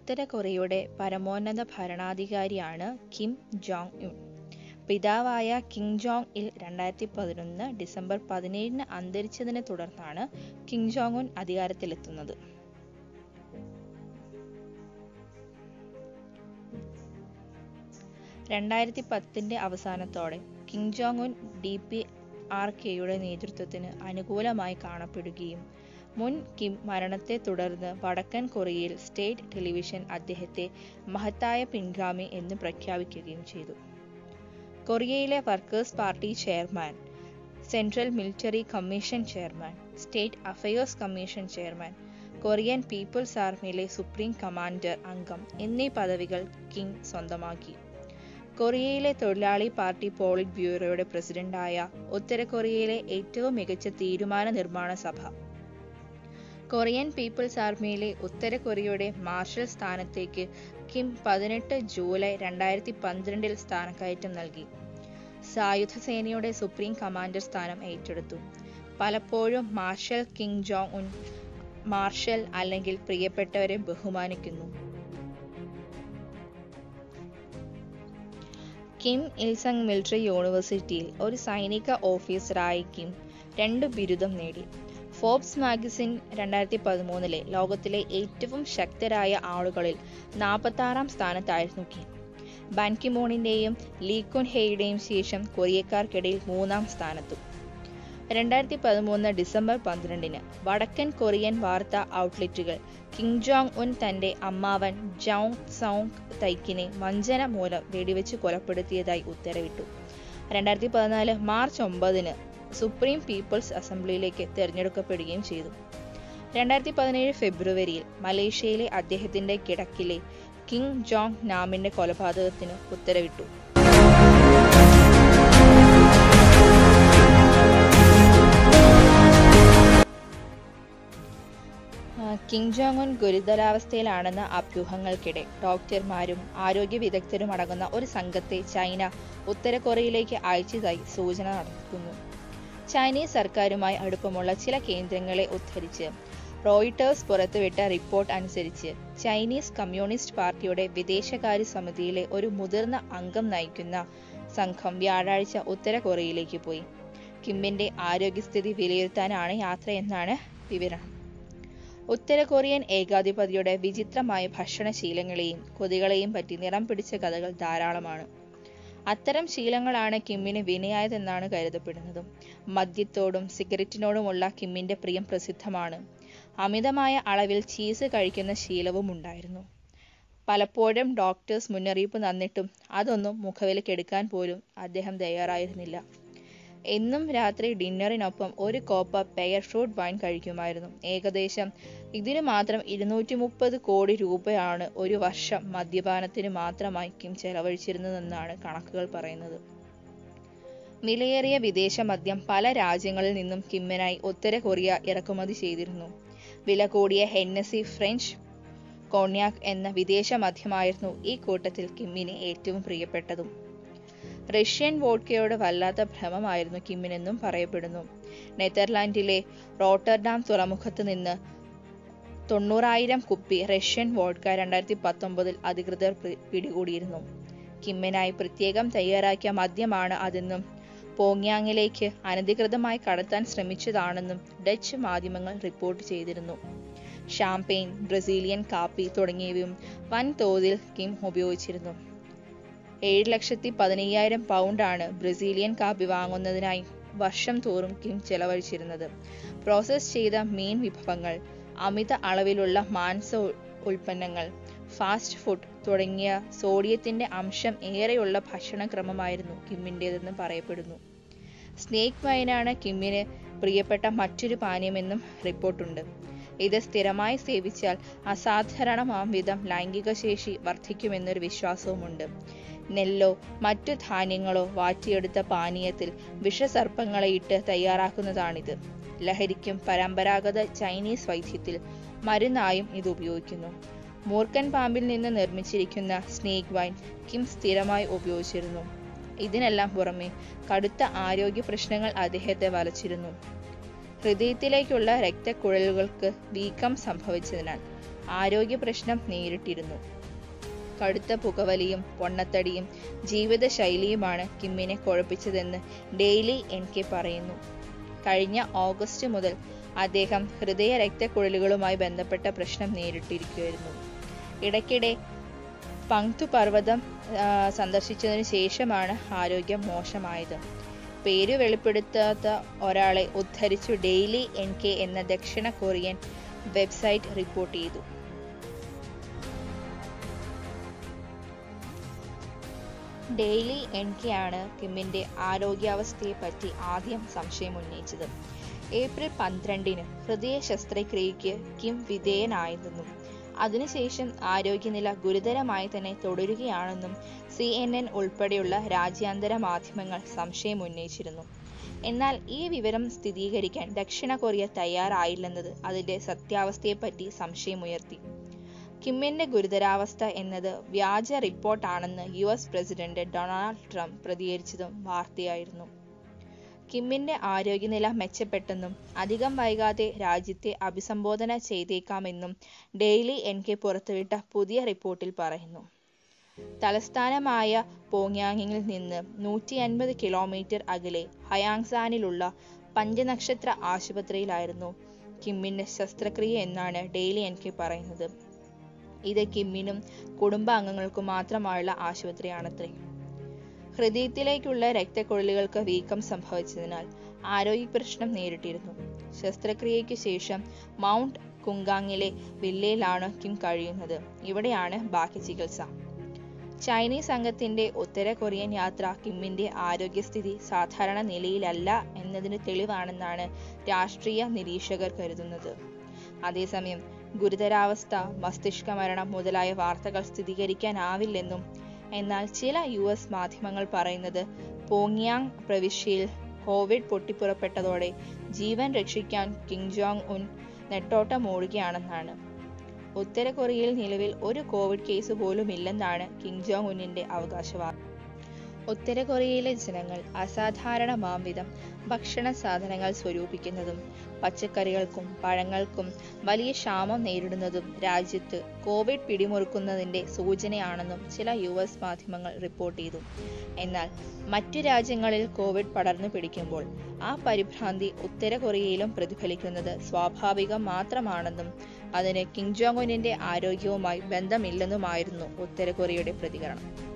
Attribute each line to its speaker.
Speaker 1: ഉത്തര കൊറിയയുടെ പരമോന്നത ഭരണാധികാരിയാണ് Kim Jong ഉൻ പിതാവായ കിം ജോങ് ഇൽ രണ്ടായിരത്തി പതിനൊന്ന് ഡിസംബർ പതിനേഴിന് അന്തരിച്ചതിനെ തുടർന്നാണ് കിം ജോങ് ഉൻ അധികാരത്തിലെത്തുന്നത് രണ്ടായിരത്തി പത്തിന്റെ അവസാനത്തോടെ Kim Jong Un D P R കെയുടെ നേതൃത്വത്തിന് അനുകൂലമായി കാണപ്പെടുകയും മുൻ കിം മരണത്തെ തുടർന്ന് വടക്കൻ കൊറിയയിൽ സ്റ്റേറ്റ് ടെലിവിഷൻ അദ്ദേഹത്തെ മഹത്തായ പിൻഗാമി എന്ന് പ്രഖ്യാപിക്കുകയും ചെയ്തു കൊറിയയിലെ workers party chairman central military commission chairman state affairs commission chairman Korean people's ആർമിയിലെ സുപ്രീം കമാൻഡർ അംഗം എന്നീ പദവികൾ കിങ് സ്വന്തമാക്കി കൊറിയയിലെ തൊഴിലാളി പാർട്ടി പോളിറ്റ് ബ്യൂറോയുടെ പ്രസിഡന്റായ ഉത്തര കൊറിയയിലെ ഏറ്റവും മികച്ച തീരുമാന നിർമ്മാണ സഭ കൊറിയൻ പീപ്പിൾസ് ആർമിയിലെ ഉത്തര കൊറിയയുടെ മാർഷൽ സ്ഥാനത്തേക്ക് കിം പതിനെട്ട് ജൂലൈ രണ്ടായിരത്തി പന്ത്രണ്ടിൽ സ്ഥാനക്കയറ്റം നൽകി സായുധ സേനയുടെ സുപ്രീം കമാൻഡർ സ്ഥാനം ഏറ്റെടുത്തു പലപ്പോഴും marshal Kim Jong Un marshal അല്ലെങ്കിൽ പ്രിയപ്പെട്ടവരെ ബഹുമാനിക്കുന്നു കിം ഇൽസങ് മിലിറ്ററി യൂണിവേഴ്സിറ്റിയിൽ ഒരു സൈനിക ഓഫീസറായി കിം രണ്ട് ബിരുദം നേടി ഫോബ്സ് മാഗസിൻ രണ്ടായിരത്തി പതിമൂന്നിലെ ലോകത്തിലെ ഏറ്റവും ശക്തരായ ആളുകളിൽ നാൽപ്പത്താറാം സ്ഥാനത്തായിരുന്നു കിം ബാൻകിമോണിന്റെയും ലീക്കുൻ ഹെയുടെയും ശേഷം കൊറിയക്കാർക്കിടയിൽ മൂന്നാം സ്ഥാനത്തും രണ്ടായിരത്തി പതിമൂന്ന് ഡിസംബർ പന്ത്രണ്ടിന് വടക്കൻ കൊറിയൻ വാർത്താ ഔട്ട്ലെറ്റുകൾ കിം ജോങ് ഉൻ തന്റെ അമ്മാവൻ ജോങ് സോങ് തൈക്കിനെ വഞ്ചന മൂലം വെടിവെച്ച് കൊലപ്പെടുത്തിയതായി ഉത്തരവിട്ടു രണ്ടായിരത്തി പതിനാല് മാർച്ച് ഒമ്പതിന് സുപ്രീം പീപ്പിൾസ് അസംബ്ലിയിലേക്ക് തിരഞ്ഞെടുക്കപ്പെടുകയും ചെയ്തു രണ്ടായിരത്തി പതിനേഴ് ഫെബ്രുവരിയിൽ മലേഷ്യയിലെ അദ്ദേഹത്തിന്റെ കിടക്കിലെ കിങ് ജോങ് നാമിന്റെ കൊലപാതകത്തിന് ഉത്തരവിട്ടു കിങ് ജോങ് ഉൻ ഗുരുതരാവസ്ഥയിലാണെന്ന അഭ്യൂഹങ്ങൾക്കിടെ ഡോക്ടർമാരും ആരോഗ്യ വിദഗ്ധരും അടങ്ങുന്ന ഒരു സംഘത്തെ ചൈന ഉത്തര കൊറിയയിലേക്ക് അയച്ചതായി സൂചന നടത്തുന്നു ചൈനീസ് സർക്കാരുമായി അടുപ്പമുള്ള ചില കേന്ദ്രങ്ങളെ ഉദ്ധരിച്ച് റോയിട്ടേഴ്സ് പുറത്തുവിട്ട റിപ്പോർട്ട് അനുസരിച്ച് ചൈനീസ് കമ്മ്യൂണിസ്റ്റ് പാർട്ടിയുടെ വിദേശകാര്യ സമിതിയിലെ ഒരു മുതിർന്ന അംഗം നയിക്കുന്ന സംഘം വ്യാഴാഴ്ച ഉത്തര കൊറിയയിലേക്ക് പോയി കിമ്മിന്റെ ആരോഗ്യസ്ഥിതി വിലയിരുത്താനാണ് യാത്രയെന്നാണ് വിവരം ഉത്തര കൊറിയൻ ഏകാധിപതിയുടെ വിചിത്രമായ ഭക്ഷണശീലങ്ങളെയും കൊതികളെയും പറ്റി നിറം പിടിച്ച കഥകൾ ധാരാളമാണ് അത്തരം ശീലങ്ങളാണ് കിമ്മിന് വിനയായതെന്നാണ് കരുതപ്പെടുന്നത് മദ്യത്തോടും സിഗരറ്റിനോടുമുള്ള കിമ്മിന്റെ പ്രിയം പ്രസിദ്ധമാണ് അമിതമായ അളവിൽ ചീസ് കഴിക്കുന്ന ശീലവും ഉണ്ടായിരുന്നു പലപ്പോഴും ഡോക്ടേഴ്സ് മുന്നറിയിപ്പ് തന്നിട്ടും അതൊന്നും മുഖവിലക്കെടുക്കാൻ പോലും അദ്ദേഹം തയ്യാറായിരുന്നില്ല എന്നും രാത്രി ഡിന്നറിനൊപ്പം ഒരു കോപ്പ പെയർ ഫ്രൂട്ട് വൈൻ കഴിക്കുമായിരുന്നു ഏകദേശം ഇതിനു മാത്രം ഇരുന്നൂറ്റി മുപ്പത് കോടി രൂപയാണ് ഒരു വർഷം മദ്യപാനത്തിന് മാത്രമായി കിം ചെലവഴിച്ചിരുന്നതെന്നാണ് കണക്കുകൾ പറയുന്നത് വിലയേറിയ വിദേശ മദ്യം പല രാജ്യങ്ങളിൽ നിന്നും കിമ്മിനായി ഉത്തര കൊറിയ ഇറക്കുമതി ചെയ്തിരുന്നു വില കൂടിയ ഹെന്നസി ഫ്രഞ്ച് കോണ്യാക് എന്ന വിദേശ മദ്യമായിരുന്നു ഈ കൂട്ടത്തിൽ കിമ്മിന് ഏറ്റവും പ്രിയപ്പെട്ടതും റഷ്യൻ വോഡ്കയോട് വല്ലാത്ത ഭ്രമമായിരുന്നു കിമ്മിനെന്നും പറയപ്പെടുന്നു നെതർലാൻഡിലെ റോട്ടർഡാം തുറമുഖത്ത് നിന്ന് തൊണ്ണൂറായിരം കുപ്പി റഷ്യൻ വോഡ്ക രണ്ടായിരത്തി പത്തൊമ്പതിൽ അധികൃതർ പിടികൂടിയിരുന്നു കിമ്മിനായി പ്രത്യേകം തയ്യാറാക്കിയ മദ്യമാണ് അതെന്നും പോങ്യാങ്ങിലേക്ക് അനധികൃതമായി കടത്താൻ ശ്രമിച്ചതാണെന്നും ഡച്ച് മാധ്യമങ്ങൾ റിപ്പോർട്ട് ചെയ്തിരുന്നു ഷാംപെയിൻ ബ്രസീലിയൻ കാപ്പി തുടങ്ങിയവയും വൻതോതിൽ കിം ഉപയോഗിച്ചിരുന്നു ഏഴ് ലക്ഷത്തി പതിനയ്യായിരം പൗണ്ടാണ് ബ്രസീലിയൻ കാപ്പി വാങ്ങുന്നതിനായി വർഷം തോറും കിം ചെലവഴിച്ചിരുന്നത് പ്രോസസ് ചെയ്ത മീൻ വിഭവങ്ങൾ അമിത അളവിലുള്ള മാംസ ഉൽപ്പന്നങ്ങൾ ഫാസ്റ്റ് ഫുഡ് തുടങ്ങിയ സോഡിയത്തിന്റെ അംശം ഏറെയുള്ള ഭക്ഷണക്രമമായിരുന്നു കിമ്മിൻ്റെതെന്ന് പറയപ്പെടുന്നു സ്നേക്ക് വൈനാണ് കിമ്മിന് പ്രിയപ്പെട്ട മറ്റൊരു പാനീയമെന്നും റിപ്പോർട്ടുണ്ട് ഇത് സ്ഥിരമായി സേവിച്ചാൽ അസാധാരണമാം വിധം ലൈംഗിക ശേഷി വർദ്ധിക്കുമെന്നൊരു വിശ്വാസവുമുണ്ട് നെല്ലോ മറ്റു ധാന്യങ്ങളോ വാറ്റിയെടുത്ത പാനീയത്തിൽ വിഷസർപ്പങ്ങളെ ഇട്ട് തയ്യാറാക്കുന്നതാണിത് ലഹരിക്കും പരമ്പരാഗത ചൈനീസ് വൈദ്യത്തിൽ മരുന്നായും ഇത് ഉപയോഗിക്കുന്നു മൂർക്കൻ പാമ്പിൽ നിന്ന് നിർമ്മിച്ചിരിക്കുന്ന സ്നേക്ക് വൈൻ കിം സ്ഥിരമായി ഉപയോഗിച്ചിരുന്നു ഇതിനെല്ലാം പുറമെ കടുത്ത ആരോഗ്യ പ്രശ്നങ്ങൾ അദ്ദേഹത്തെ വലച്ചിരുന്നു ഹൃദയത്തിലേക്കുള്ള രക്തക്കുഴലുകൾക്ക് വീക്കം സംഭവിച്ചതിനാൽ ആരോഗ്യ പ്രശ്നം നേരിട്ടിരുന്നു കടുത്ത പുകവലിയും പൊണ്ണത്തടിയും ജീവിതശൈലിയുമാണ് കിമ്മിനെ കുഴപ്പിച്ചതെന്ന് ഡെയിലി എൻ കെ പറയുന്നു കഴിഞ്ഞ ഓഗസ്റ്റ് മുതൽ അദ്ദേഹം ഹൃദയ രക്തക്കുഴലുകളുമായി ബന്ധപ്പെട്ട പ്രശ്നം നേരിട്ടിരിക്കുകയായിരുന്നു ഇടയ്ക്കിടെ പങ്ക്തു പർവ്വതം ആ, സന്ദർശിച്ചതിനു ശേഷമാണ് ആരോഗ്യം മോശമായത് പേര് വെളിപ്പെടുത്താത്ത ഒരാളെ ഉദ്ധരിച്ചു ഡെയിലി എൻ കെ എന്ന ദക്ഷിണ കൊറിയൻ വെബ്സൈറ്റ് റിപ്പോർട്ട് ചെയ്തു ഡെയിലി എൻ കെ ആണ് കിമ്മിന്റെ ആരോഗ്യാവസ്ഥയെ പറ്റി ആദ്യം സംശയം ഉന്നയിച്ചത് ഏപ്രിൽ പന്ത്രണ്ടിന് ഹൃദയ ശസ്ത്രക്രിയയ്ക്ക് കിം വിധേയനായതെന്നും അതിനുശേഷം ആരോഗ്യനില ഗുരുതരമായി തന്നെ തുടരുകയാണെന്നും സി എൻ എൻ ഉൾപ്പെടെയുള്ള രാജ്യാന്തര മാധ്യമങ്ങൾ സംശയം ഉന്നയിച്ചിരുന്നു എന്നാൽ ഈ വിവരം സ്ഥിരീകരിക്കാൻ ദക്ഷിണ കൊറിയ തയ്യാറായില്ലെന്നത് അതിന്റെ സത്യാവസ്ഥയെപ്പറ്റി സംശയമുയർത്തി കിമ്മിന്റെ ഗുരുതരാവസ്ഥ എന്നത് വ്യാജ റിപ്പോർട്ടാണെന്ന് U S president Donald Trump പ്രതികരിച്ചതും വാർത്തയായിരുന്നു കിമ്മിന്റെ ആരോഗ്യനില മെച്ചപ്പെട്ടെന്നും അധികം വൈകാതെ രാജ്യത്തെ അഭിസംബോധന ചെയ്തേക്കാമെന്നും ഡെയിലി എൻ കെ പുറത്തുവിട്ട പുതിയ റിപ്പോർട്ടിൽ പറയുന്നു തലസ്ഥാനമായ പോങ്യാങ്ങിൽ നിന്ന് നൂറ്റി അൻപത് കിലോമീറ്റർ അകലെ ഹയാങ്സാനിലുള്ള പഞ്ചനക്ഷത്ര ആശുപത്രിയിലായിരുന്നു കിമ്മിന്റെ ശസ്ത്രക്രിയ എന്നാണ് ഡെയിലി എൻ കെ പറയുന്നത് ഇത് കിമ്മിനും കുടുംബാംഗങ്ങൾക്കും മാത്രമായുള്ള ആശുപത്രിയാണത്രേ ഹൃദയത്തിലേക്കുള്ള രക്തക്കുഴലുകൾക്ക് വീക്കം സംഭവിച്ചതിനാൽ ആരോഗ്യ പ്രശ്നം നേരിട്ടിരുന്നു ശസ്ത്രക്രിയയ്ക്ക് ശേഷം മൗണ്ട് കുങ്കാങ്ങിലെ വില്ലയിലാണ് കിം കഴിയുന്നത് ഇവിടെയാണ് ബാക്കി ചികിത്സ ചൈനീസ് സംഘത്തിന്റെ ഉത്തര കൊറിയൻ യാത്ര കിമ്മിന്റെ ആരോഗ്യസ്ഥിതി സാധാരണ നിലയിലല്ല എന്നതിന് തെളിവാണെന്നാണ് രാഷ്ട്രീയ നിരീക്ഷകർ കരുതുന്നത് അതേസമയം ഗുരുതരാവസ്ഥ മസ്തിഷ്ക മരണം മുതലായ വാർത്തകൾ സ്ഥിരീകരിക്കാനാവില്ലെന്നും എന്നാൽ ചില യു എസ് മാധ്യമങ്ങൾ പറയുന്നത് പോങ്യാങ് പ്രവിശ്യയിൽ കോവിഡ് പൊട്ടിപ്പുറപ്പെട്ടതോടെ ജീവൻ രക്ഷിക്കാൻ കിം ജോങ് ഉൻ നെട്ടോട്ടമോടുകയാണെന്നാണ് ഉത്തര കൊറിയയിൽ നിലവിൽ ഒരു കോവിഡ് കേസ് പോലും ഇല്ലെന്നാണ് കിം ജോങ് ഉന്നിന്റെ അവകാശവാദം ഉത്തര കൊറിയയിലെ ജനങ്ങൾ അസാധാരണമാം വിധം ഭക്ഷണ സാധനങ്ങൾ സ്വരൂപിക്കുന്നതും പച്ചക്കറികൾക്കും പഴങ്ങൾക്കും വലിയ ക്ഷാമം നേരിടുന്നതും രാജ്യത്ത് കോവിഡ് പിടിമുറുക്കുന്നതിന്റെ സൂചനയാണെന്നും ചില യു എസ് മാധ്യമങ്ങൾ റിപ്പോർട്ട് ചെയ്തു എന്നാൽ മറ്റു രാജ്യങ്ങളിൽ കോവിഡ് പടർന്നു പിടിക്കുമ്പോൾ ആ പരിഭ്രാന്തി ഉത്തര കൊറിയയിലും പ്രതിഫലിക്കുന്നത് സ്വാഭാവികം മാത്രമാണെന്നും അതിന് കിം ജോങ് ഉന്നിന്റെ ആരോഗ്യവുമായി ബന്ധമില്ലെന്നുമായിരുന്നു ഉത്തര കൊറിയയുടെ പ്രതികരണം